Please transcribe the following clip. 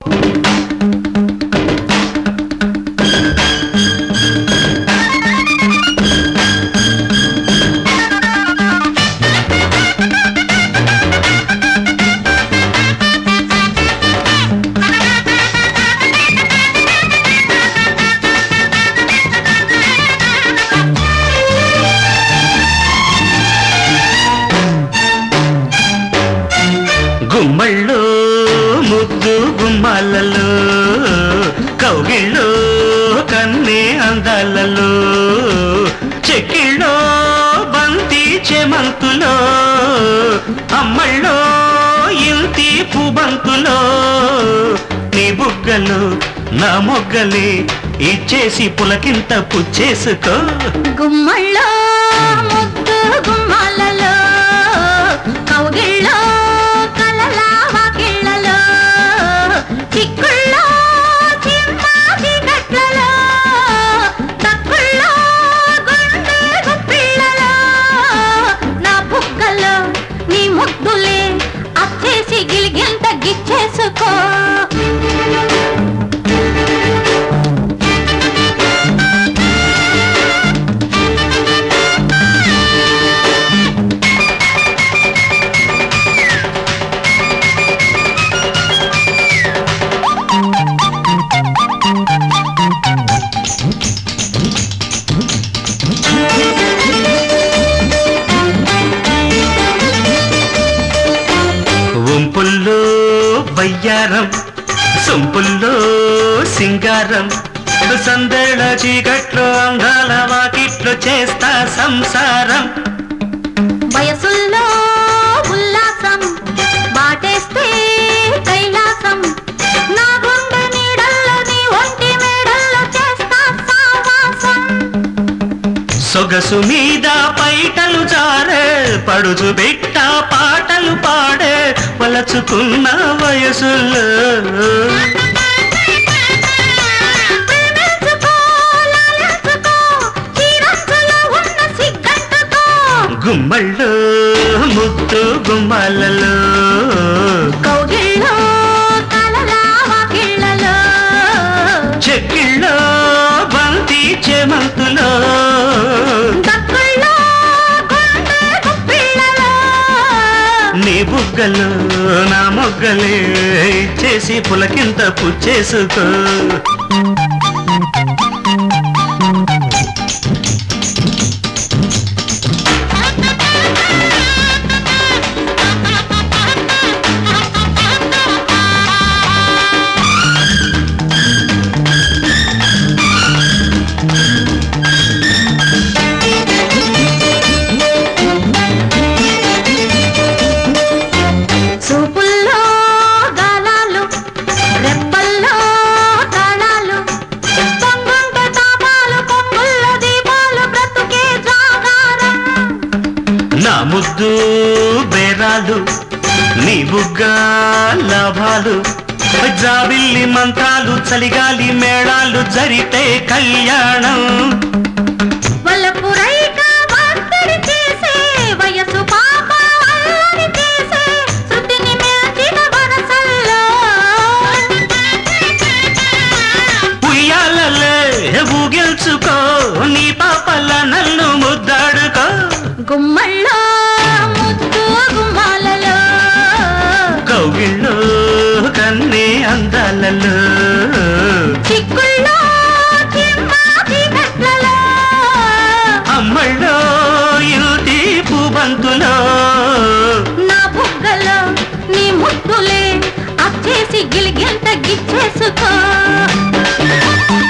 గుమ్మళ్ళు ముద్దు గుమ్మాలలో కౌగిళ్ళు కన్నే అందాలలో చెక్కిళ్ళో బంతి చెమంతులో అమ్మళ్ళో ఇంటి పుబంతులో నీ బుగ్గలు నా మొగ్గలే ఇచ్చేసి పులకింత పుచ్చేసుకో గుమ్మళ్ళో ముద్దు గుమ్మాలలో కౌగిళ్ళో కలల వాకిళ్ళలో చిక్కుళ్ళో చింపాచి గట్లలో తక్కుళ్ళో గుండె గుప్పిళ్ళలో నా బుగ్గలో నీ ముద్దులే అచ్చేసి గిలిగింత గిచ్చేసుకో ఉంపుల్లో బయ్యారం సొంపుల్లో సింగారం సందళ్ళ చీకట్లో అందాల వాకిట్లో చేస్తా సంసారం వయసుల్లో ఉల్లాసం బాటేస్తే కైలాసం నా గుండె నీడల్లో నీ ఒంటి మేడల్లో చేస్తా సావాసం సొగసు మీద పైటలు జారే పడుచు బిట్ట పాటలు పాడే వలచుకున్న వయసులో ప్రేమించుకో, లాలించుకో, చీరంచులో ఉన్న సిగ్గంటుకో. గుమ్మళ్ళు ముద్దు గుమ్మలలో కౌగిళ్ళో కలల వాకిళ్ళలో చెక్కిళ్ళో బంతి చెమంతులో దక్కుళ్ళో గుండె గుప్పిళ్ళలో నీ బుగ్గలు నా మొగ్గలే చేసి పులకింత పుచ్చేసుకో చూపుల్లో గాలాలు రెప్పల్లో తాళాలు పొంగుంట తాపాలు పొంగుల్లో దీపాలు బ్రతుకే జాగారం నా ముద్దు బేరాలు నీ బుగ్గ లాభాలు జాబిల్లి మంత్రాలు చలిగాలి మేళాలు జరిపే కళ్యాణం వలపు రైక ఒత్తిడి చేసే వయసు పాప అల్లరి చేసే శృతిని మెల్చిన వరసల్లో ఉయ్యాలలే ఊగిల్చుకో నీ పాపల నన్ను ముద్దాడుకో గుమ్మల్లో ముద్దు గుమ్మాలలో కౌగిళ్ళు కన్నే అందాలలో చిక్కుల్లో చిమ్మాచి గట్లలో అమ్మళ్ళో యుతి పుబంతులో నా బుగ్గలో నీ ముద్దులే అచ్చేసి గిలిగింత గిచ్చేసుకో